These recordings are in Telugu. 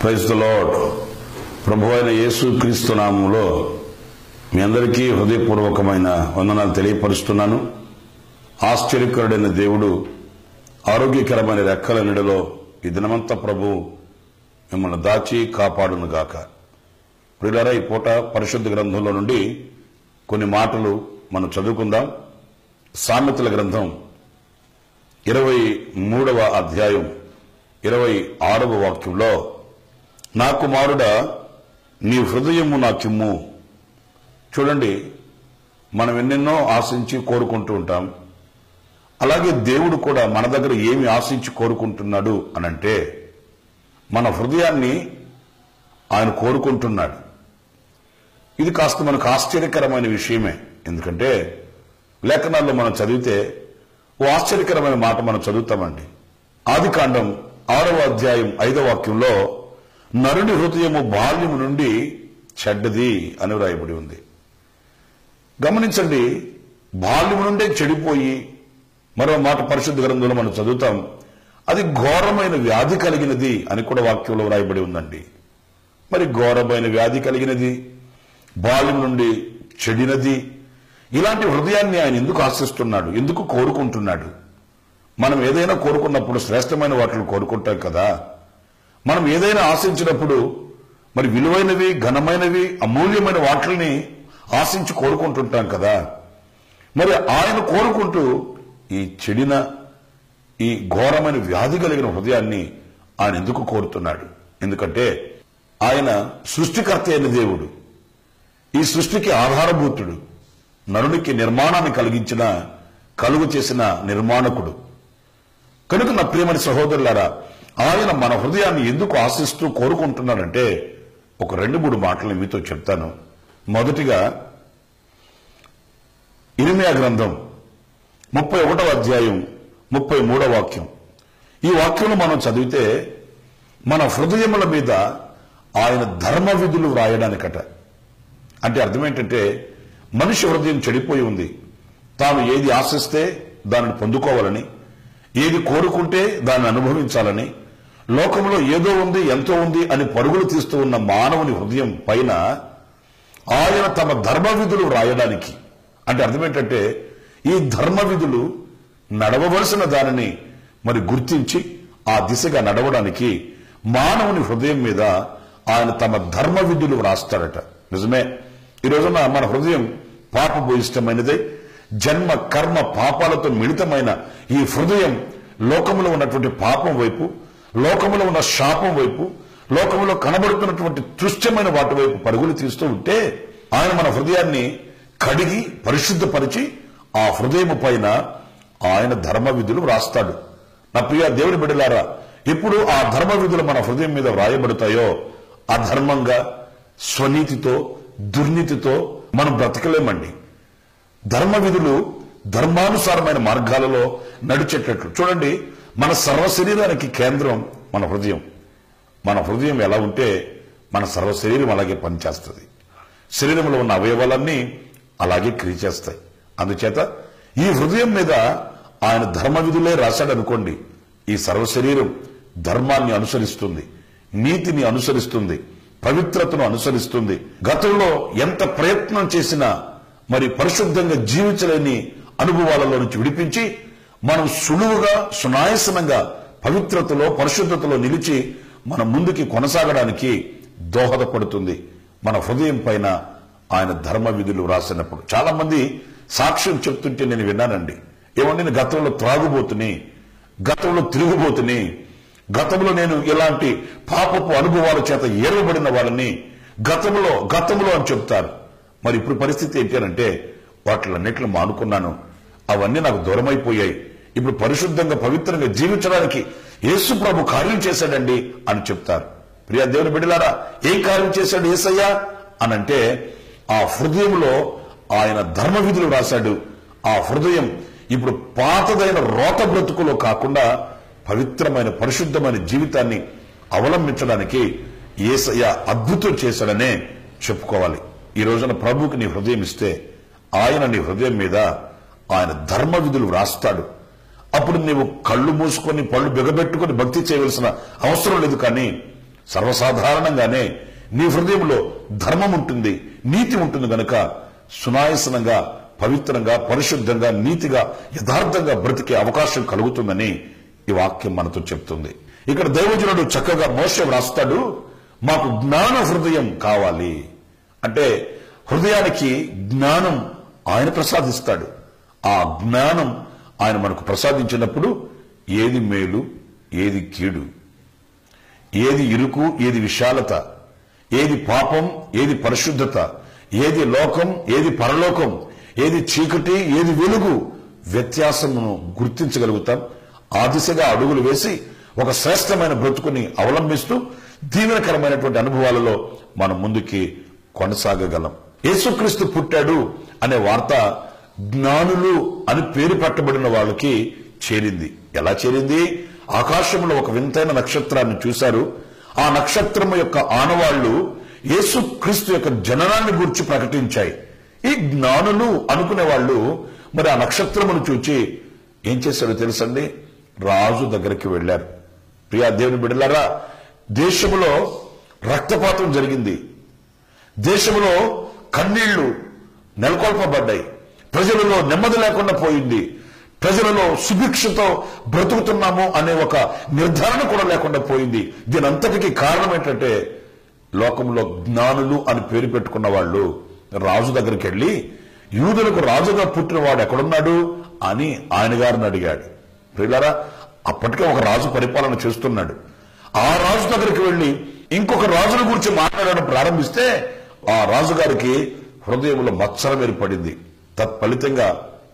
ప్రైజ్ ద లార్డ్ ప్రభు అయిన యేసు క్రీస్తు నామంలో మీ అందరికీ హృదయపూర్వకమైన వందనాలు తెలియపరుస్తున్నాను ఆశ్చర్యకరుడైన దేవుడు ఆరోగ్యకరమైన రెక్కల నీడలో ఈ దినమంతా ప్రభు మిమ్మల్ని దాచి కాపాడును గాక ప్రియులారా ఈ పూట పరిశుద్ధ గ్రంథంలో నుండి కొన్ని మాటలు మనం చదువుకుందాం సామెతల గ్రంథం ఇరవై మూడవ అధ్యాయం ఇరవై ఆరవ వాక్యంలో నా కుమారుడా నీ హృదయము నాకిమ్ము చూడండి మనం ఎన్నెన్నో ఆశించి కోరుకుంటూ ఉంటాం అలాగే దేవుడు కూడా మన దగ్గర ఏమి ఆశించి కోరుకుంటున్నాడు అనంటే మన హృదయాన్ని ఆయన కోరుకుంటున్నాడు ఇది కాస్త మనకు ఆశ్చర్యకరమైన విషయమే ఎందుకంటే లేఖనాల్లో మనం చదివితే ఓ ఆశ్చర్యకరమైన మాట మనం చదువుతామండి ఆది కాండం ఆరవ అధ్యాయం ఐదవ వాక్యంలో నరుని హృదయము బాల్యము నుండి చెడ్డది అని వ్రాయబడి ఉంది గమనించండి బాల్యము నుండే చెడిపోయి మరో మాట పరిశుద్ధ గ్రంథంలో మనం చదువుతాం అది ఘోరమైన వ్యాధి కలిగినది అని కూడా వాక్యంలో వ్రాయబడి ఉందండి మరి ఘోరమైన వ్యాధి కలిగినది బాల్యం నుండి చెడినది ఇలాంటి హృదయాన్ని ఆయన ఎందుకు ఆశిస్తున్నాడు ఎందుకు కోరుకుంటున్నాడు మనం ఏదైనా కోరుకున్నప్పుడు శ్రేష్టమైన వాటిని కోరుకుంటాం కదా మనం ఏదైనా ఆశించినప్పుడు మరి విలువైనవి ఘనమైనవి అమూల్యమైన వాటిని ఆశించి కోరుకుంటుంటాం కదా మరి ఆయన కోరుకుంటూ ఈ చెడిన ఈ ఘోరమైన వ్యాధి కలిగిన హృదయాన్ని ఆయన ఎందుకు కోరుతున్నాడు ఎందుకంటే ఆయన సృష్టికర్త అయిన దేవుడు ఈ సృష్టికి ఆధారభూతుడు నరునికి నిర్మాణాన్ని కలిగించిన కలుగు చేసిన నిర్మాణకుడు కనుక నా ప్రియమని సహోదరులారా ఆయన మన హృదయాన్ని ఎందుకు ఆశిస్తూ కోరుకుంటున్నాడంటే ఒక రెండు మూడు మాటలు మీతో చెప్తాను మొదటిగా ఇరిమియా గ్రంథం ముప్పై ఒకటవ అధ్యాయం ముప్పై మూడవ వాక్యం ఈ వాక్యంలో మనం చదివితే మన హృదయముల మీద ఆయన ధర్మ విధులు వ్రాయడానికట అంటే అర్థం ఏంటంటే మనిషి హృదయం చెడిపోయి ఉంది తాను ఏది ఆశిస్తే దానిని పొందుకోవాలని ఏది కోరుకుంటే దాన్ని అనుభవించాలని లోకంలో ఏదో ఉంది ఎంతో ఉంది అని పరుగులు తీస్తూ ఉన్న మానవుని హృదయం పైన ఆయన తమ ధర్మ విధులు రాయడానికి అంటే అర్థం ఏంటంటే ఈ ధర్మ విధులు నడవవలసిన దానిని మరి గుర్తించి ఆ దిశగా నడవడానికి మానవుని హృదయం మీద ఆయన తమ ధర్మ విధులు రాస్తాడట నిజమే ఈ రోజున మన హృదయం పాపభూయిష్టమైనదే జన్మ కర్మ పాపాలతో మిళితమైన ఈ హృదయం లోకములో ఉన్నటువంటి పాపం వైపు లోకములో ఉన్న శాపం వైపు లోకములో కనబడుతున్నటువంటి తుష్టమైన వాటి వైపు పరుగులు తీస్తూ ఉంటే ఆయన మన హృదయాన్ని కడిగి పరిశుద్ధపరిచి ఆ హృదయం పైన ఆయన ధర్మ విధులు వ్రాస్తాడు నా ప్రియ దేవుని బిడ్డలారా ఎప్పుడు ఆ ధర్మ విధులు మన హృదయం మీద వ్రాయబడతాయో అధర్మంగా స్వనీతితో దుర్నీతితో మనం బ్రతకలేమండి ధర్మ విధులు ధర్మానుసారమైన మార్గాలలో నడిచేటట్లు చూడండి మన సర్వ శరీరానికి కేంద్రం మన హృదయం మన హృదయం ఎలా ఉంటే మన సర్వ శరీరం అలాగే పనిచేస్తుంది శరీరంలో ఉన్న అవయవాలన్నీ అలాగే క్రియ చేస్తాయి అందుచేత ఈ హృదయం మీద ఆయన ధర్మ విధులే రాశాడు అనుకోండి ఈ సర్వ శరీరం ధర్మాన్ని అనుసరిస్తుంది నీతిని అనుసరిస్తుంది పవిత్రతను అనుసరిస్తుంది గతంలో ఎంత ప్రయత్నం చేసినా మరి పరిశుద్ధంగా జీవించలేని అనుభవాలలో నుంచి విడిపించి మనం సులువుగా సునాయసనంగా పవిత్రతలో పరిశుద్ధతలో నిలిచి మన ముందుకి కొనసాగడానికి దోహదపడుతుంది మన హృదయం పైన ఆయన ధర్మ విధులు రాసినప్పుడు చాలా మంది సాక్ష్యం చెప్తుంటే నేను విన్నానండి ఏమంటే నేను గతంలో త్రాగుబోతుని గతంలో తిరుగుబోతుని గతంలో నేను ఇలాంటి పాపపు అనుభవాల చేత ఏర్వబడిన వాళ్ళని గతంలో గతంలో అని చెప్తారు మరి ఇప్పుడు పరిస్థితి ఏంటి అంటే వాటిలన్నిట్లు మానుకున్నాను అవన్నీ నాకు దూరమైపోయాయి ఇప్పుడు పరిశుద్ధంగా పవిత్రంగా జీవించడానికి యేసు ప్రభు కార్యం చేశాడండి అని చెప్తారు ప్రియా దేవుని బిడ్డలారా ఏం కార్యం చేశాడు ఏసయ్యా అనంటే ఆ హృదయంలో ఆయన ధర్మ విధులు రాశాడు ఆ హృదయం ఇప్పుడు పాతదైన రోత బ్రతుకులో కాకుండా పవిత్రమైన పరిశుద్ధమైన జీవితాన్ని అవలంబించడానికి ఏసయ్య అద్భుతం చేశాడనే చెప్పుకోవాలి ఈ రోజున ప్రభువుకి నీ హృదయం ఇస్తే ఆయన నీ హృదయం మీద ఆయన ధర్మ విధులు వ్రాస్తాడు అప్పుడు నీవు కళ్ళు మూసుకొని పళ్ళు బిగబెట్టుకొని భక్తి చేయవలసిన అవసరం లేదు కానీ సర్వసాధారణంగానే నీ హృదయంలో ధర్మం ఉంటుంది నీతి ఉంటుంది గనుక సునాయసనంగా పవిత్రంగా పరిశుద్ధంగా నీతిగా యథార్థంగా బ్రతికే అవకాశం కలుగుతుందని ఈ వాక్యం మనతో చెప్తుంది ఇక్కడ దైవజనుడు చక్కగా మోస రాస్తాడు మాకు జ్ఞాన హృదయం కావాలి అంటే హృదయానికి జ్ఞానం ఆయన ప్రసాదిస్తాడు ఆ జ్ఞానం ఆయన మనకు ప్రసాదించినప్పుడు ఏది మేలు ఏది కీడు ఏది ఇరుకు ఏది విశాలత ఏది పాపం ఏది పరిశుద్ధత ఏది లోకం ఏది పరలోకం ఏది చీకటి ఏది వెలుగు వ్యత్యాసమును గుర్తించగలుగుతాం ఆ దిశగా అడుగులు వేసి ఒక శ్రేష్టమైన బ్రతుకుని అవలంబిస్తూ దీవెనకరమైనటువంటి అనుభవాలలో మనం ముందుకి కొనసాగగలం యేసుక్రీస్తు పుట్టాడు అనే వార్త జ్ఞానులు అని పేరు పట్టబడిన వాళ్ళకి చేరింది ఎలా చేరింది ఆకాశంలో ఒక వింతైన నక్షత్రాన్ని చూశారు ఆ నక్షత్రము యొక్క ఆనవాళ్లు యేసుక్రీస్తు యొక్క జననాన్ని గురించి ప్రకటించాయి ఈ జ్ఞానులు అనుకునే వాళ్ళు మరి ఆ నక్షత్రమును చూచి ఏం చేశారో తెలుసండి రాజు దగ్గరికి వెళ్లారు ప్రియా దేవుని బిడ్డలారా దేశంలో రక్తపాతం జరిగింది దేశంలో కన్నీళ్లు నెలకొల్పబడ్డాయి ప్రజలలో నెమ్మది లేకుండా పోయింది ప్రజలలో సుభిక్షతో బ్రతుకుతున్నాము అనే ఒక నిర్ధారణ కూడా లేకుండా పోయింది దీని అంతటికి కారణం ఏంటంటే లోకంలో జ్ఞానులు అని పేరు పెట్టుకున్న వాళ్ళు రాజు దగ్గరికి వెళ్ళి యూదులకు రాజుగా పుట్టిన వాడు ఎక్కడున్నాడు అని ఆయన గారిని అడిగాడు ప్రియులారా అప్పటికే ఒక రాజు పరిపాలన చేస్తున్నాడు ఆ రాజు దగ్గరికి వెళ్ళి ఇంకొక రాజుల గురించి మాట్లాడడం ప్రారంభిస్తే ఆ రాజుగారికి హృదయంలో మత్సరం ఏర్పడింది తత్ఫలితంగా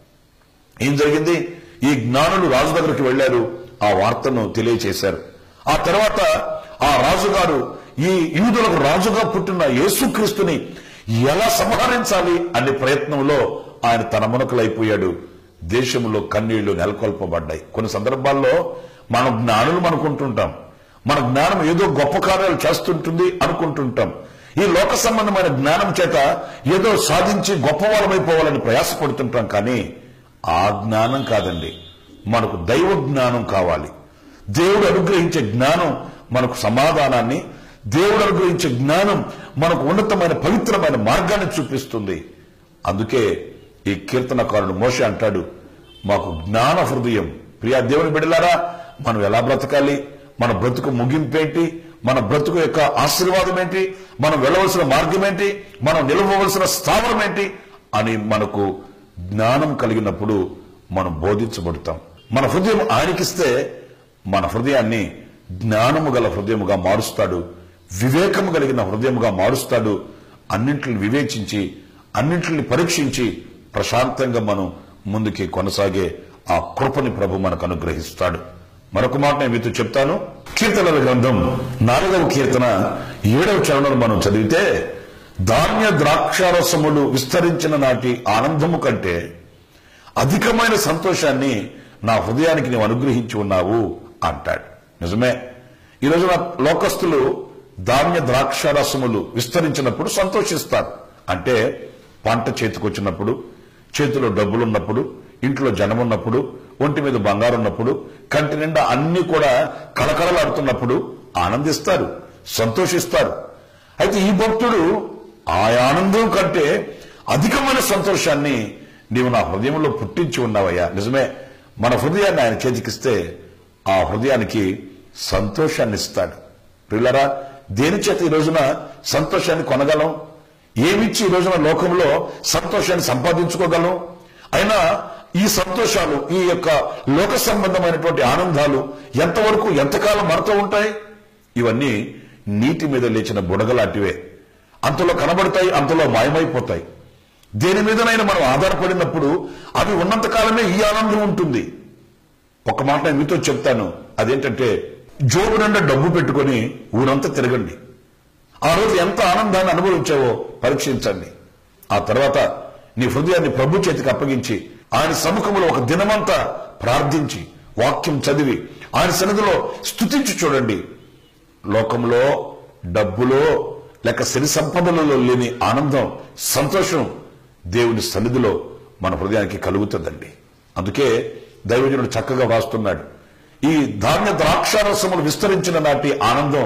ఏం జరిగింది ఈ జ్ఞానులు రాజు దగ్గరికి వెళ్లారు ఆ వార్తను తెలియచేశారు ఆ తర్వాత ఆ రాజుగారు ఈ యూదులకు రాజుగా పుట్టిన యేసుక్రీస్తుని ఎలా సంహరించాలి అనే ప్రయత్నంలో ఆయన తన మునకలైపోయాడు దేశంలో కన్నీళ్లు నెలకొల్పబడ్డాయి కొన్ని సందర్భాల్లో మన జ్ఞానులు అనుకుంటుంటాం మన జ్ఞానం ఏదో గొప్ప కార్యాలు చేస్తుంటుంది అనుకుంటుంటాం ఈ లోక సంబంధమైన జ్ఞానం చేత ఏదో సాధించి గొప్పవాళ్ళమైపోవాలని ప్రయాసపడుతుంటాం కానీ ఆ జ్ఞానం కాదండి మనకు దైవ జ్ఞానం కావాలి దేవుడు అనుగ్రహించే జ్ఞానం మనకు సమాధానాన్ని దేవుడు అనుగ్రహించే జ్ఞానం మనకు ఉన్నతమైన పవిత్రమైన మార్గాన్ని చూపిస్తుంది అందుకే ఈ కీర్తనకారుడు మోష అంటాడు మాకు జ్ఞాన హృదయం ప్రియా దేవుని బిడలారా మనం ఎలా బ్రతకాలి మన బ్రతుకు ముగింపేంటి మన బ్రతుకు యొక్క ఆశీర్వాదం ఏంటి మనం వెళ్ళవలసిన మార్గం ఏంటి మనం నిలవవలసిన స్థావరం ఏంటి అని మనకు జ్ఞానం కలిగినప్పుడు మనం బోధించబడతాం మన హృదయం ఆయనకిస్తే మన హృదయాన్ని జ్ఞానము గల హృదయముగా మారుస్తాడు వివేకము కలిగిన హృదయముగా మారుస్తాడు అన్నింటిని వివేచించి అన్నింటిని పరీక్షించి ప్రశాంతంగా మనం ముందుకి కొనసాగే ఆ కృపని ప్రభు మనకు అనుగ్రహిస్తాడు మరొక మాట నేను మీతో చెప్తాను కీర్తనల గ్రంథం నాలుగవ కీర్తన ఏడవ చరణం మనం చదివితే ధాన్య ద్రాక్షారసములు విస్తరించిన నాటి ఆనందము కంటే అధికమైన సంతోషాన్ని నా హృదయానికి నీవు అనుగ్రహించి ఉన్నావు అంటాడు నిజమే ఈ రోజున లోకస్తులు ధాన్య ద్రాక్షారసములు విస్తరించినప్పుడు సంతోషిస్తారు అంటే పంట చేతికొచ్చినప్పుడు చేతిలో డబ్బులున్నప్పుడు ఇంట్లో జనం ఉన్నప్పుడు ఒంటి మీద బంగారు ఉన్నప్పుడు కంటి నిండా అన్ని కూడా కళకళలాడుతున్నప్పుడు ఆనందిస్తారు సంతోషిస్తారు అయితే ఈ భక్తుడు ఆ ఆనందం కంటే అధికమైన సంతోషాన్ని నీవు నా హృదయంలో పుట్టించి ఉన్నావయ్యా నిజమే మన హృదయాన్ని ఆయన చేతికిస్తే ఆ హృదయానికి సంతోషాన్ని ఇస్తాడు పిల్లరా దేని చేత ఈ రోజున సంతోషాన్ని కొనగలం ఏమిచ్చి ఈ రోజున లోకంలో సంతోషాన్ని సంపాదించుకోగలం అయినా ఈ సంతోషాలు ఈ యొక్క లోక సంబంధమైనటువంటి ఆనందాలు ఎంతవరకు ఎంతకాలం మనతో ఉంటాయి ఇవన్నీ నీటి మీద లేచిన బుడగలాంటివే అంతలో కనబడతాయి అంతలో మాయమైపోతాయి దేని మీదనైనా మనం ఆధారపడినప్పుడు అవి ఉన్నంత కాలమే ఈ ఆనందం ఉంటుంది ఒక మాట నేను మీతో చెప్తాను అదేంటంటే జోబు నిండా డబ్బు పెట్టుకొని ఊరంతా తిరగండి ఆ రోజు ఎంత ఆనందాన్ని అనుభవించావో పరీక్షించండి ఆ తర్వాత నీ హృదయాన్ని ప్రభు చేతికి అప్పగించి ఆయన సముఖంలో ఒక దినమంతా ప్రార్థించి వాక్యం చదివి ఆయన సన్నిధిలో స్తుతించి చూడండి లోకంలో డబ్బులో లేక సిరి సంపదలలో లేని ఆనందం సంతోషం దేవుని సన్నిధిలో మన హృదయానికి కలుగుతుందండి అందుకే దైవజనుడు చక్కగా రాస్తున్నాడు ఈ ధాన్య ద్రాక్షారసములు విస్తరించిన నాటి ఆనందం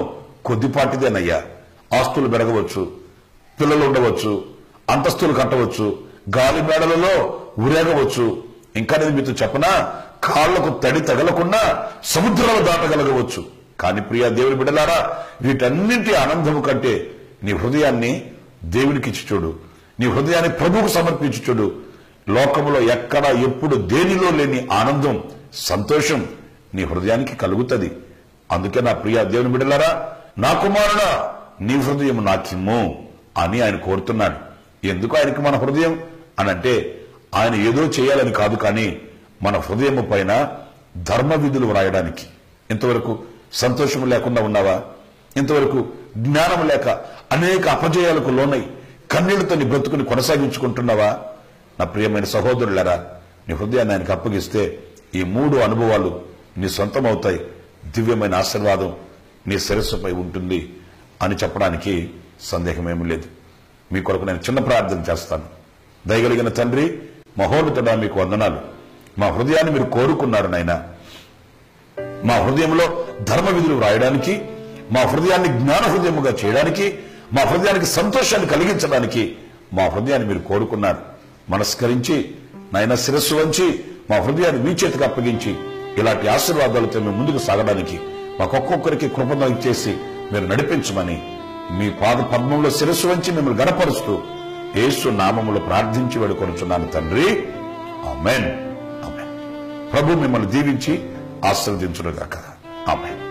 కొద్దిపాటిదేనయ్యా ఆస్తులు పెరగవచ్చు పిల్లలు ఉండవచ్చు అంతస్తులు కట్టవచ్చు గాలి మేడలలో ఊరేగవచ్చు ఇంకా నేను మీతో చెప్పనా కాళ్లకు తడి తగలకుండా సముద్రాలు దాటగలగవచ్చు కానీ ప్రియా దేవుని బిడ్డలారా వీటన్నింటి ఆనందము కంటే నీ హృదయాన్ని దేవునికి ఇచ్చి చూడు నీ హృదయాన్ని ప్రభువుకు సమర్పించి చూడు లోకంలో ఎక్కడ ఎప్పుడు దేనిలో లేని ఆనందం సంతోషం నీ హృదయానికి కలుగుతుంది అందుకే నా ప్రియ దేవుని బిడ్డలారా నా కుమారుడా నీ హృదయం నాకిమ్ము అని ఆయన కోరుతున్నాడు ఎందుకు ఆయనకి మన హృదయం అని అంటే ఆయన ఏదో చేయాలని కాదు కానీ మన హృదయం పైన ధర్మ విధులు వ్రాయడానికి ఇంతవరకు సంతోషం లేకుండా ఉన్నావా ఇంతవరకు జ్ఞానం లేక అనేక అపజయాలకు లోనై కన్నీళ్లతో నీ బ్రతుకుని కొనసాగించుకుంటున్నావా నా ప్రియమైన సహోదరులరా నీ హృదయాన్ని ఆయనకు అప్పగిస్తే ఈ మూడు అనుభవాలు నీ సొంతం అవుతాయి దివ్యమైన ఆశీర్వాదం నీ శిరస్సుపై ఉంటుంది అని చెప్పడానికి సందేహమేమీ లేదు మీ కొరకు నేను చిన్న ప్రార్థన చేస్తాను దయగలిగిన తండ్రి మహోన్నతుడా మీకు వందనాలు మా హృదయాన్ని మీరు కోరుకున్నారు నాయనా మా హృదయంలో ధర్మ విధులు రాయడానికి మా హృదయాన్ని జ్ఞాన హృదయముగా చేయడానికి మా హృదయానికి సంతోషాన్ని కలిగించడానికి మా హృదయాన్ని మీరు కోరుకున్నారు మనస్కరించి నాయన శిరస్సు వంచి మా హృదయాన్ని మీ చేతికి అప్పగించి ఇలాంటి ఆశీర్వాదాలతో మేము ముందుకు సాగడానికి మాకొక్కొక్కరికి కృపణ ఇచ్చేసి మీరు నడిపించమని మీ పాద పద్మంలో శిరస్సు వంచి మిమ్మల్ని గనపరుస్తూ యేసు నామములో ప్రార్థించి వేడుకొనుచున్నాను తండ్రి ఆమెన్ ఆమెన్ ప్రభు మిమ్మల్ని దీవించి ఆశీర్వదించునుగాక ఆమెన్